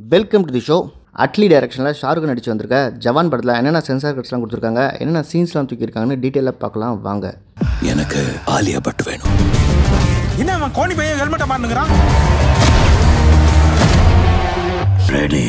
welcome to the show Atlee டைரக்ஷனில் ஷாருக் நடிச்சு வந்திருக்க ஜவான் படத்தில் என்னென்ன சென்சார் கட்ஸ்லாம் கொடுத்துருக்காங்க என்னென்ன சீன்ஸ்லாம் தூக்கியிருக்காங்கன்னு டீட்டெயிலாக பார்க்கலாம் வாங்க எனக்கு ஆலியா பட் வேணும் என்ன அவன் கோணி பையன் ஹெல்மெட்டை மாட்டுங்கிறான் ரெடி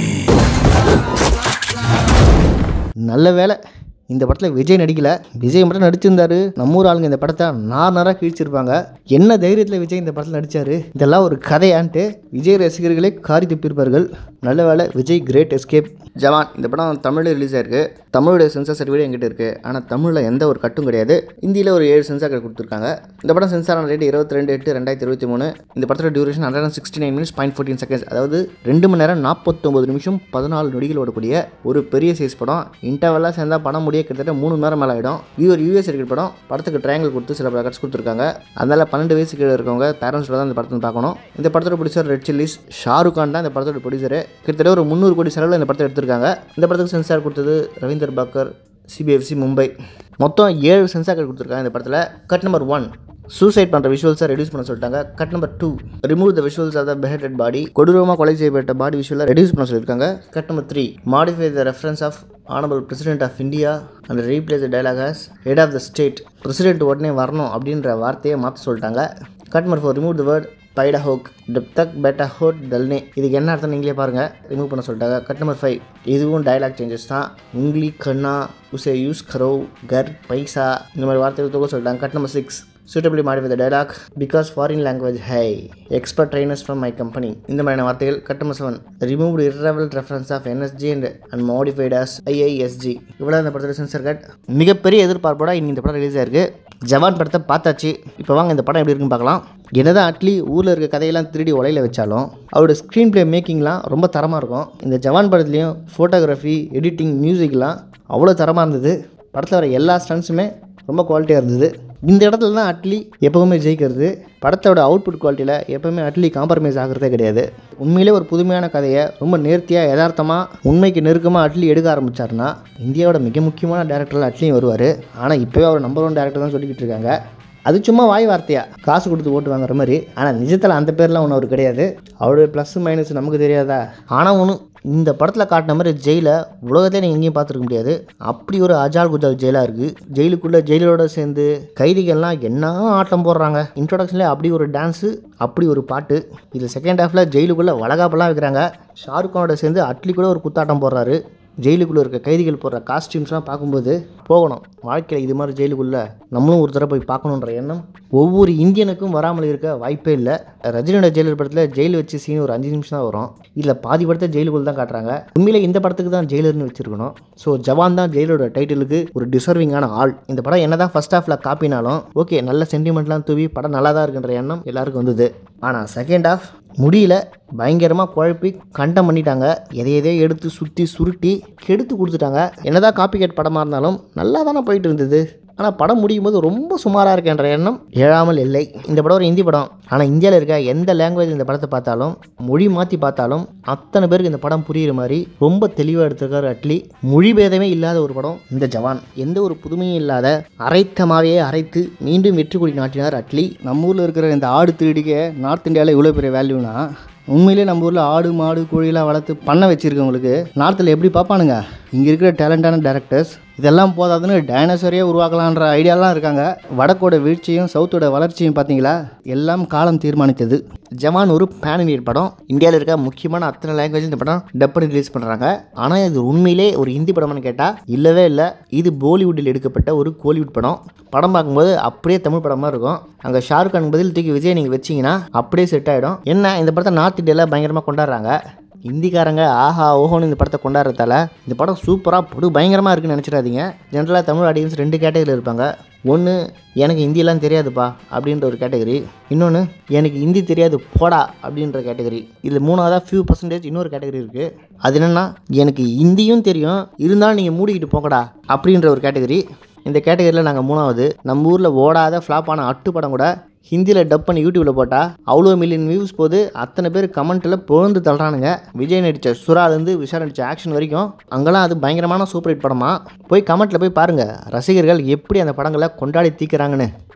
நல்ல வேலை இந்த படத்தில் விஜய் நடிக்கல விஜய் மட்டும் நடிச்சிருந்தாரு நம்ம ஊர் ஆளுங்க இந்த படத்தை நார் நாராக கிழிச்சிருப்பாங்க என்ன தைரியத்தில் விஜய் இந்த படத்தில் நடித்தாரு இதெல்லாம் ஒரு கதையான்ட்டு விஜய் ரசிகர்களே காரி துப்பியிருப்பார்கள் நல்ல வேலை விஜய் கிரேட் எஸ்கேப் ஜவான் இந்த படம் தமிழில் ரிலீஸ் ஆயிருக்கு தமிழுடைய சென்சார் சர்டிஃபிகேட் எங்கிட்ட இருக்குது ஆனால் தமிழில் எந்த ஒரு கட்டும் கிடையாது இந்தியில் ஒரு ஏழு சென்சார் கார்டு கொடுத்துருக்காங்க இந்த படம் சென்சார் ரேட் இருபத்தி ரெண்டு எட்டு ரெண்டாயிரத்தி இருபத்தி மூணு இந்த படத்தோட duration hundred and sixty nine minutes point fourteen seconds அதாவது ரெண்டு மணி நேரம் நாற்பத்தொம்பது நிமிஷம் பதினாலு நொடிகள் ஓடக்கூடிய ஒரு பெரிய சைஸ் படம் இன்டர்வெல்லாம் சேர்ந்தால் படம் முடிய கிட்டத்தட்ட மூணு மணி நேரம் மேலே ஆகிடும் இது ஒரு யூஎஸ் இருக்கிற படம் படத்துக்கு ட்ரையாங்கிள் கொடுத்து சில கட்ஸ் கொடுத்துருக்காங்க அதனால் பன்னெண்டு வயசு கீழே இருக்கவங்க பேரண்ட்ஸோட தான் இந்த படத்தை பார்க்கணும் இந்த படத்தோட producer red chillies Shahrukh Khan தான் இந்த படத்தோட ப்ரொடியூசர் கிட்டத்தட்ட ஒரு முந்நூறு கோடி செலவில் இந்த படத்தை எடுத்திருக்காங்க இந்த படத்துக்கு சென்சார் கொடுத்தது ரவீந்தர் பாக்கர் சிபிஎஃப்சி மும்பை மொத்தம் ஏழு சென்சார் கார்டு கொடுத்துருக்காங்க இந்த படத்தில் கட் நம்பர் ஒன் சூசைட் பண்ணுற விஷுவல்ஸை ரெடியூஸ் பண்ண சொல்லிட்டாங்க cut number two remove the visuals of the beheaded body கொடூரமாக கொலை செய்யப்பட்ட பாடி விஷுவலை ரெடியூஸ் பண்ண சொல்லியிருக்காங்க cut number three modify the reference of honourable president of India and replace the dialogue as head of the state president உடனே வரணும் அப்படின்ற வார்த்தையை மாற்ற சொல்லிட்டாங்க cut number four remove the word பைடா ஹோக் டப்தக் பெட்டா ஹோட் டல்னே இதுக்கு என்ன அர்த்தம் நீங்களே பாருங்கள் ரிமூவ் பண்ண சொல்லிட்டாங்க கட் நம்பர் ஃபைவ் இதுவும் டைலாக் சேஞ்சஸ் தான் உங்லி கண்ணா உசே யூஸ் கரோ கர் பைசா இந்த மாதிரி வார்த்தைகள் தூக்க சொல்லிட்டாங்க cut number six suitably modify the dialogue because foreign language high expert trainers from my company இந்த மாதிரியான வார்த்தைகள் கட்டம seven removed irrelevant reference of NSG and and modified as IISG இவ்வளோ இந்த படத்தில் சென்சர் கட் மிகப்பெரிய எதிர்பார்ப்போட இனி இந்த படம் ரிலீஸ் ஆயிருக்கு ஜவான் படத்தை பார்த்தாச்சு இப்போ வாங்க இந்த படம் எப்படி இருக்குன்னு பார்க்கலாம் என்னதான் அட்லி ஊரில் இருக்க கதையெல்லாம் திருடி உலையில வச்சாலும் அவரோட ஸ்க்ரீன் ப்ளே மேக்கிங்லாம் ரொம்ப தரமாக இருக்கும் இந்த ஜவான் படத்துலேயும் ஃபோட்டோகிராஃபி எடிட்டிங் மியூசிக்லாம் அவ்வளோ தரமாக இருந்தது படத்தில் வர எல்லா ஸ்டன்ஸுமே ரொம்ப குவாலிட்டியாக இருந்தது இந்த இடத்துல தான் அட்லி எப்போவுமே ஜெயிக்கிறது படத்தோட அவுட்புட் குவாலிட்டியில் எப்போவுமே அட்லி காம்ப்ரமைஸ் ஆகிறதே கிடையாது உண்மையிலே ஒரு புதுமையான கதையை ரொம்ப நேர்த்தியாக யதார்த்தமாக உண்மைக்கு நெருக்கமாக அட்லி எடுக்க ஆரம்பிச்சாருன்னா இந்தியாவோட மிக முக்கியமான டேரக்டரில் அட்லியும் வருவார் ஆனால் இப்போவே அவர் நம்பர் ஒன் டேரக்டர் தான் சொல்லிக்கிட்டு இருக்காங்க அது சும்மா வாய் வார்த்தையா காசு கொடுத்து ஓட்டு வாங்குற மாதிரி ஆனால் நிஜத்தில் அந்த பேர்லாம் ஒன்று அவர் கிடையாது அவருடைய ப்ளஸ் மைனஸ் நமக்கு தெரியாதா ஆனால் ஒன்று இந்த படத்தில் காட்டின மாதிரி ஜெயிலை உலகத்திலே நீங்கள் எங்கேயும் பார்த்துருக்க முடியாது அப்படி ஒரு அஜால் குஜால் ஜெயிலாக இருக்குது ஜெயிலுக்குள்ளே ஜெயிலோட சேர்ந்து கைதிகள்லாம் என்ன ஆட்டம் போடுறாங்க இன்ட்ரோடக்ஷன்லேயே அப்படி ஒரு டான்ஸு அப்படி ஒரு பாட்டு இது செகண்ட் ஹாஃபில் ஜெயிலுக்குள்ளே வளகாப்பெல்லாம் வைக்கிறாங்க ஷாருக் கானோட சேர்ந்து அட்லி கூட ஒரு குத்தாட்டம் போடுறாரு ஜெயிலுக்குள்ளே இருக்க கைதிகள் போடுற காஸ்டியூம்ஸ்லாம் பார்க்கும்போது போகணும் வாழ்க்கையில் இது மாதிரி ஜெயிலுக்குள்ளே நம்மளும் ஒரு தடவை போய் பார்க்கணுன்ற எண்ணம் ஒவ்வொரு இந்தியனுக்கும் வராமல் இருக்க வாய்ப்பே இல்லை ரஜினியோட ஜெயிலர் படத்தில் ஜெயில் வச்சு சீன் ஒரு அஞ்சு நிமிஷம் தான் வரும் இதில் பாதி படத்தை ஜெயிலுக்குள்ள தான் காட்டுறாங்க உண்மையிலே இந்த படத்துக்கு தான் ஜெயிலர்னு வச்சிருக்கணும் ஸோ ஜவான் தான் ஜெயிலரோட டைட்டிலுக்கு ஒரு டிசர்விங்கான ஆள் இந்த படம் என்னதான் ஃபர்ஸ்ட் ஹாஃபில் காப்பினாலும் ஓகே நல்ல சென்டிமெண்ட்லாம் தூவி படம் நல்லா தான் இருக்குன்ற எண்ணம் எல்லாருக்கும் வந்தது ஆனால் செகண்ட் ஹாஃப் முடியல பயங்கரமாக குழப்பி கண்டம் பண்ணிட்டாங்க எதை எதையோ எடுத்து சுற்றி சுருட்டி கெடுத்து கொடுத்துட்டாங்க என்னதான் காப்பி கேட் படமாக இருந்தாலும் நல்லா தானே போயிட்டு இருந்தது ஆனால் படம் முடியும் போது ரொம்ப சுமாராக இருக்கின்ற எண்ணம் எழாமல் இல்லை இந்த படம் ஒரு ஹிந்தி படம் ஆனால் இந்தியாவில் இருக்க எந்த லாங்குவேஜ் இந்த படத்தை பார்த்தாலும் மொழி மாற்றி பார்த்தாலும் அத்தனை பேருக்கு இந்த படம் புரியுற மாதிரி ரொம்ப தெளிவாக எடுத்திருக்காரு அட்லி மொழி பேதமே இல்லாத ஒரு படம் இந்த ஜவான் எந்த ஒரு புதுமையும் இல்லாத அரைத்தமாவே அரைத்து மீண்டும் வெற்றி கொடி நாட்டினார் அட்லி நம்ம ஊரில் இருக்கிற இந்த ஆடு திருடிக்க நார்த் இந்தியாவில் இவ்வளோ பெரிய வேல்யூனா உண்மையிலே நம்ம ஊரில் ஆடு மாடு கோழிலாம் வளர்த்து பண்ண வச்சுருக்கவங்களுக்கு நார்த்தில் எப்படி பார்ப்பானுங்க இங்கே இருக்கிற டேலண்டான டேரக்டர்ஸ் இதெல்லாம் போதாதுன்னு டைனோசரே உருவாக்கலான்ற ஐடியாலாம் இருக்காங்க வடக்கோட வீழ்ச்சியும் சவுத்தோட வளர்ச்சியும் பார்த்தீங்களா எல்லாம் காலம் தீர்மானித்தது ஜவான் ஒரு பேன் இண்டியன் படம் இந்தியாவில் இருக்க முக்கியமான அத்தனை லாங்குவேஜ் இந்த படம் டப் பண்ணி ரிலீஸ் பண்ணுறாங்க ஆனால் இது உண்மையிலே ஒரு ஹிந்தி படம்னு கேட்டால் இல்லவே இல்லை இது பாலிவுட்டில் எடுக்கப்பட்ட ஒரு கோலிவுட் படம் படம் பார்க்கும்போது அப்படியே தமிழ் படமாக இருக்கும் அங்கே ஷாருக் கான் பதில் தூக்கி விஜய் நீங்கள் வச்சிங்கன்னா அப்படியே செட் ஆகிடும் என்ன இந்த படத்தை நார்த் இந்தியாவில் பயங்கரமாக கொண்டாடுறாங்க இந்திக்காரங்க ஆஹா ஓஹோன்னு இந்த படத்தை கொண்டாடுறதால இந்த படம் சூப்பராக படு பயங்கரமாக இருக்குன்னு நினச்சிடாதீங்க ஜென்ரலாக தமிழ் ஆடியன்ஸ் ரெண்டு கேட்டகரியில் இருப்பாங்க ஒன்று எனக்கு ஹிந்தியெல்லாம் தெரியாதுப்பா அப்படின்ற ஒரு கேட்டகரி இன்னொன்று எனக்கு ஹிந்தி தெரியாது போடா அப்படின்ற கேட்டகரி இதில் மூணாவதாக ஃபியூ பர்சன்டேஜ் இன்னொரு கேட்டகரி இருக்குது அது என்னென்னா எனக்கு ஹிந்தியும் தெரியும் இருந்தாலும் நீங்கள் மூடிக்கிட்டு போங்கடா அப்படின்ற ஒரு கேட்டகரி இந்த கேட்டகரியில் நாங்கள் மூணாவது நம்ம ஊரில் ஓடாத ஃப்ளாப்பான அட்டு படம் கூட ஹிந்தியில் டப் பண்ணி யூடியூப்பில் போட்டால் அவ்வளோ மில்லியன் வியூஸ் போது அத்தனை பேர் கமெண்ட்டில் புகழ்ந்து தள்ளுறானுங்க விஜய் நடித்த சுறாலேருந்து விஷா நடித்த ஆக்ஷன் வரைக்கும் அங்கெல்லாம் அது பயங்கரமான சூப்பர் ஹிட் படமா போய் கமெண்ட்டில் போய் பாருங்கள் ரசிகர்கள் எப்படி அந்த படங்களை கொண்டாடி தீக்கிறாங்கன்னு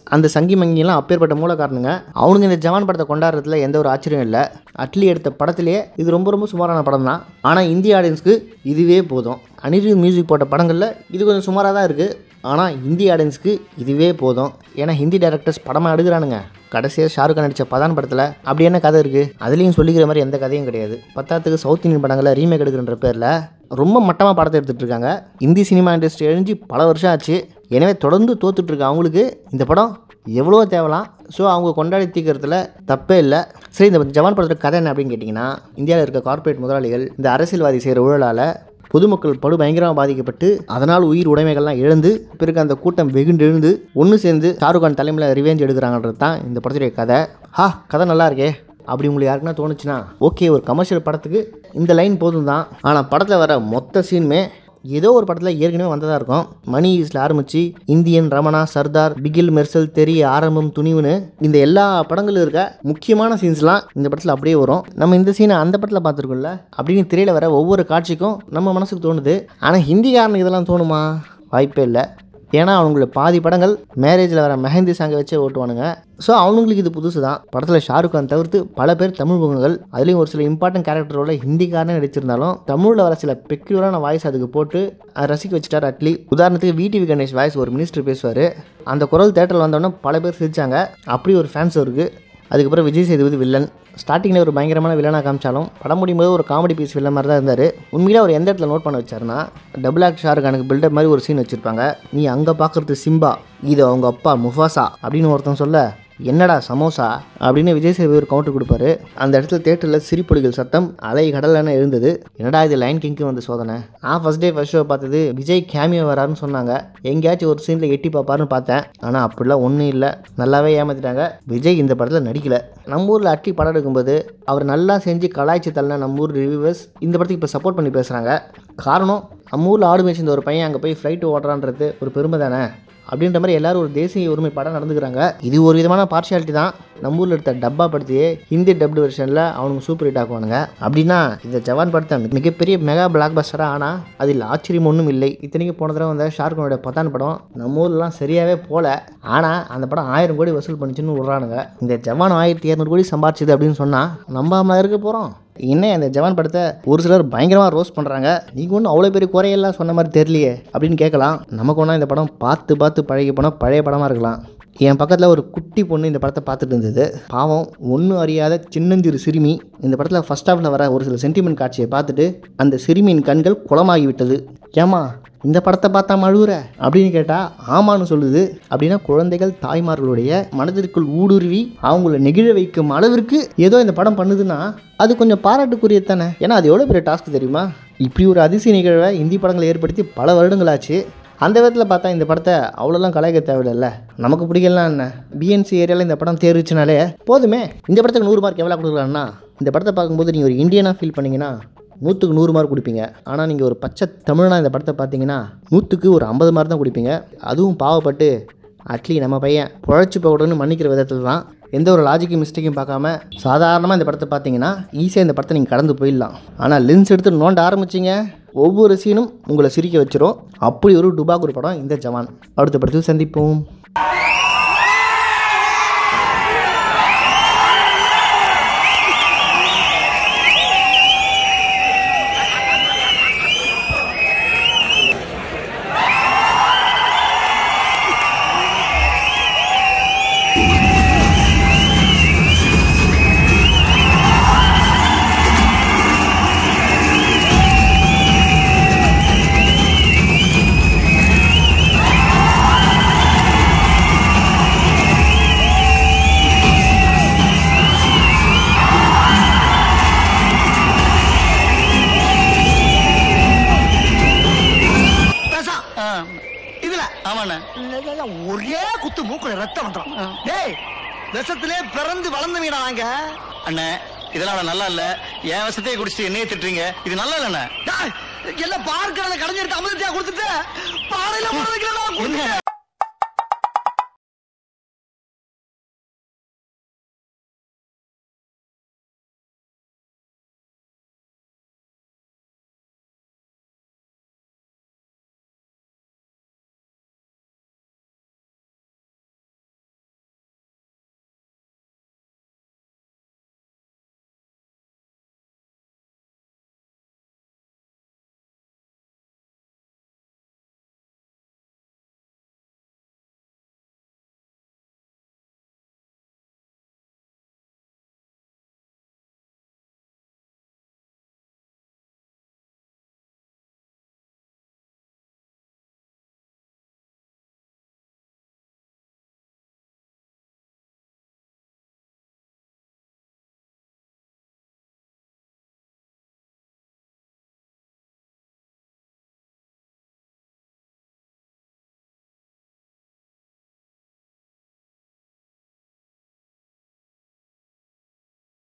அந்த சங்கி மங்கிலாம் அப்பேற்பட்ட மூலக்காரனுங்க அவனுங்க இந்த ஜவான் படத்தை கொண்டாடுறதுல எந்த ஒரு ஆச்சரியம் இல்லை அட்லி எடுத்த படத்திலேயே இது ரொம்ப ரொம்ப சுமாரான படம் தான் ஆனால் இந்திய ஆடியன்ஸ்க்கு இதுவே போதும் அனிருத் மியூசிக் போட்ட படங்களில் இது கொஞ்சம் சுமாராக தான் இருக்குது ஆனால் இந்திய ஆடியன்ஸ்க்கு இதுவே போதும் ஏன்னா ஹிந்தி டேரக்டர்ஸ் படமாக எடுக்கிறானுங்க கடைசியாக ஷாருக் கான் நடித்த பதான் படத்தில் அப்படி என்ன கதை இருக்குது அதுலேயும் சொல்லிக்கிற மாதிரி எந்த கதையும் கிடையாது பத்தாத்துக்கு சவுத் இந்தியன் படங்களில் ரீமேக் எடுக்கிற பேரில் ரொம்ப மட்டமாக படத்தை எடுத்துகிட்டு இருக்காங்க இந்தி சினிமா இண்டஸ்ட்ரி எழுஞ்சி பல வருஷம் ஆச்சு எனவே தொடர்ந்து தோத்துட்டு இருக்க அவங்களுக்கு இந்த படம் எவ்வளோ தேவலாம் ஸோ அவங்க கொண்டாடி தீக்கிறதுல தப்பே இல்லை சரி இந்த ஜவான் படத்தோட கதை என்ன அப்படின்னு கேட்டிங்கன்னா இந்தியாவில் இருக்க கார்ப்பரேட் முதலாளிகள் இந்த அரசியல்வாதி செய்கிற ஊழலால் பொதுமக்கள் படு பயங்கரமாக பாதிக்கப்பட்டு அதனால் உயிர் உடைமைகள்லாம் இழந்து பிறகு அந்த கூட்டம் வெகுண்டு எழுந்து ஒன்று சேர்ந்து ஷாருக் கான் தலைமையில் ரிவெஞ்ச் எடுக்கிறாங்கன்றது தான் இந்த படத்துடைய கதை ஹா கதை நல்லா இருக்கே அப்படி உங்களுக்கு யாருக்குன்னா தோணுச்சுன்னா ஓகே ஒரு கமர்ஷியல் படத்துக்கு இந்த லைன் போதும் தான் ஆனால் படத்தில் வர மொத்த சீனுமே ஏதோ ஒரு படத்தில் ஏற்கனவே வந்ததாக இருக்கும் மணி ஈஸ்டில் ஆரம்பித்து இந்தியன் ரமணா சர்தார் பிகில் மெர்சல் தெரி ஆரம்பம் துணிவுன்னு இந்த எல்லா படங்களும் இருக்க முக்கியமான சீன்ஸ்லாம் இந்த படத்தில் அப்படியே வரும் நம்ம இந்த சீனை அந்த படத்தில் பார்த்துருக்கோம்ல அப்படின்னு திரையில் வர ஒவ்வொரு காட்சிக்கும் நம்ம மனசுக்கு தோணுது ஆனால் ஹிந்திக்காரனுக்கு இதெல்லாம் தோணுமா வாய்ப்பே இல்லை ஏன்னா அவங்களோட பாதி படங்கள் மேரேஜில் வர மெஹந்தி சாங்கை வச்சே ஓட்டுவானுங்க ஸோ அவங்களுக்கு இது புதுசு தான் படத்தில் ஷாருக் கான் தவிர்த்து பல பேர் தமிழ் முகங்கள் அதுலேயும் ஒரு சில இம்பார்ட்டன்ட் கேரக்டரோட ஹிந்திக்காரனே நடிச்சிருந்தாலும் தமிழில் வர சில பெக்யூரான வாய்ஸ் அதுக்கு போட்டு அதை ரசிக்க வச்சுட்டார் அட்லி உதாரணத்துக்கு விடிவி கணேஷ் வாய்ஸ் ஒரு மினிஸ்டர் பேசுவார் அந்த குரல் தேட்டரில் வந்தோடனே பல பேர் சிரிச்சாங்க அப்படி ஒரு ஃபேன்ஸ் இருக்குது அதுக்கப்புறம் விஜய் சேதுபதி வில்லன் ஸ்டார்டிங்கில் ஒரு பயங்கரமான வில்லனாக காமிச்சாலும் படம் முடியும் போது ஒரு காமெடி பீஸ் வில்லன் மாதிரி தான் இருந்தார் உண்மையிலே அவர் எந்த இடத்துல நோட் பண்ண வச்சாருன்னா டபுள் ஆக்ட் ஷாருக் கானுக்கு பில்டப் மாதிரி ஒரு சீன் வச்சுருப்பாங்க நீ அங்கே பார்க்குறது சிம்பா இது அவங்க அப்பா முஃபாசா அப்படின்னு ஒருத்தன் சொல்ல என்னடா சமோசா அப்படின்னு விஜய் சேதுபதி ஒரு கவுண்டர் கொடுப்பாரு அந்த இடத்துல தேட்டரில் சிரிப்பொலிகள் சத்தம் அலை கடலான எழுந்தது என்னடா இது லைன் கிங்க்கு வந்து சோதனை நான் ஃபஸ்ட் டே ஃபர்ஸ்ட் ஷோ பார்த்தது விஜய் கேமியோ வராருன்னு சொன்னாங்க எங்கேயாச்சும் ஒரு சீனில் எட்டி பார்ப்பாருன்னு பார்த்தேன் ஆனால் அப்படிலாம் ஒன்றும் இல்லை நல்லாவே ஏமாத்திட்டாங்க விஜய் இந்த படத்தில் நடிக்கல நம்ம ஊரில் அட்லி படம் எடுக்கும்போது அவர் நல்லா செஞ்சு கலாய்ச்சி தள்ளின நம்ம ஊர் ரிவ்யூவர்ஸ் இந்த படத்துக்கு இப்போ சப்போர்ட் பண்ணி பேசுகிறாங்க காரணம் நம்ம ஊரில் ஆடு மேய்ச்சிருந்த ஒரு பையன் அங்கே போய் ஃப்ளைட்டு ஓட்டுறான்றது ஒரு பெருமை தானே அப்படின்ற மாதிரி எல்லாரும் ஒரு தேசிய உரிமை படம் நடந்துக்கிறாங்க இது ஒரு விதமான பார்ஷியாலிட்டி தான் நம்ம ஊரில் எடுத்த டப்பா படத்தையே ஹிந்தி டப்டு வெர்ஷனில் அவனுங்க சூப்பர் ஹிட் ஆக்குவானுங்க அப்படின்னா இந்த ஜவான் படத்தை மிகப்பெரிய மெகா பிளாக் பஸ்டராக ஆனால் அதில் ஆச்சரியம் ஒன்றும் இல்லை இத்தனைக்கு போன தடவை வந்த ஷாருக்கனோட பத்தான் படம் நம்ம ஊர்லாம் சரியாகவே போகல ஆனால் அந்த படம் ஆயிரம் கோடி வசூல் பண்ணிச்சுன்னு விட்றானுங்க இந்த ஜவான் ஆயிரத்தி இரநூறு கோடி சம்பாரிச்சுது அப்படின்னு சொன்னால் நம்பாம இருக்க போகிறோம் இன்னும் அந்த ஜவான் படத்தை ஒரு சிலர் பயங்கரமாக ரோஸ் பண்ணுறாங்க நீங்கள் ஒன்றும் அவ்வளோ பெரிய குறையெல்லாம் சொன்ன மாதிரி தெரியலையே அப்படின்னு கேட்கலாம் நமக்கு ஒன்றா இந்த படம் பார்த்து பார்த்து பழகி போனால் பழைய படமாக இருக்கலாம் என் பக்கத்தில் ஒரு குட்டி பொண்ணு இந்த படத்தை பார்த்துட்டு இருந்தது பாவம் ஒன்றும் அறியாத சின்னஞ்சிறு சிறுமி இந்த படத்தில் ஃபஸ்ட் ஹாஃபில் வர ஒரு சில சென்டிமெண்ட் காட்சியை பார்த்துட்டு அந்த சிறுமியின் கண்கள் குளமாகி விட்டது ஏமா இந்த படத்தை பார்த்தா மழுவுற அப்படின்னு கேட்டால் ஆமான்னு சொல்லுது அப்படின்னா குழந்தைகள் தாய்மார்களுடைய மனதிற்குள் ஊடுருவி அவங்கள நெகிழ வைக்கும் அளவிற்கு ஏதோ இந்த படம் பண்ணுதுன்னா அது கொஞ்சம் பாராட்டுக்குரியது தானே ஏன்னா அது எவ்வளோ பெரிய டாஸ்க் தெரியுமா இப்படி ஒரு அதிசய நிகழ்வை இந்தி படங்களை ஏற்படுத்தி பல வருடங்களாச்சு அந்த விதத்தில் பார்த்தா இந்த படத்தை அவ்வளோலாம் கலாய்க்க தேவையில்ல நமக்கு பிடிக்கலாம் என்ன பிஎன்சி ஏரியாவில் இந்த படம் தேர்வுச்சுனாலே போதுமே இந்த படத்துக்கு நூறு மார்க் எவ்வளோ கொடுக்கலாம்னா இந்த படத்தை பார்க்கும்போது நீங்கள் ஒரு இந்தியனாக ஃபீல் பண்ணீங்கன்னா நூற்றுக்கு நூறு மார்க் கொடுப்பீங்க ஆனால் நீங்கள் ஒரு பச்சை தமிழனா இந்த படத்தை பார்த்தீங்கன்னா நூற்றுக்கு ஒரு ஐம்பது மார்க் தான் கொடுப்பீங்க அதுவும் பாவப்பட்டு அட்லி நம்ம பையன் பொழைச்சி போகணும்னு மன்னிக்கிற விதத்தில் தான் எந்த ஒரு லாஜிக்கும் மிஸ்டேக்கும் பார்க்காம சாதாரணமாக இந்த படத்தை பார்த்தீங்கன்னா ஈஸியாக இந்த படத்தை நீங்கள் கடந்து போயிடலாம் ஆனால் லென்ஸ் எடுத்து நோண்ட ஆரம்பிச்சிங்க ஒவ்வொரு சீனும் உங்களை சிரிக்க வச்சிரும் அப்படி ஒரு டுபாக் ஒரு படம் இந்த ஜவான் அடுத்த படத்தில் சந்திப்போம் இதுல ஆமாண்ண ஒரே குத்து மூக்குல ரத்தம் வந்துடும் டேய் விஷத்திலே பிறந்து வளர்ந்தவீடா நாங்க அண்ணே இதெல்லாம் நல்லா இல்ல என் விஷத்தையே குடிச்சிட்டு என்னையே திட்டுறீங்க இது நல்லா இல்லண்ணே எல்லாம் பார்க்கறத கடைஞ்சிட்டு அமிர்தத்தையா கொடுத்துட்டு பாறையில போட வைக்கிறதா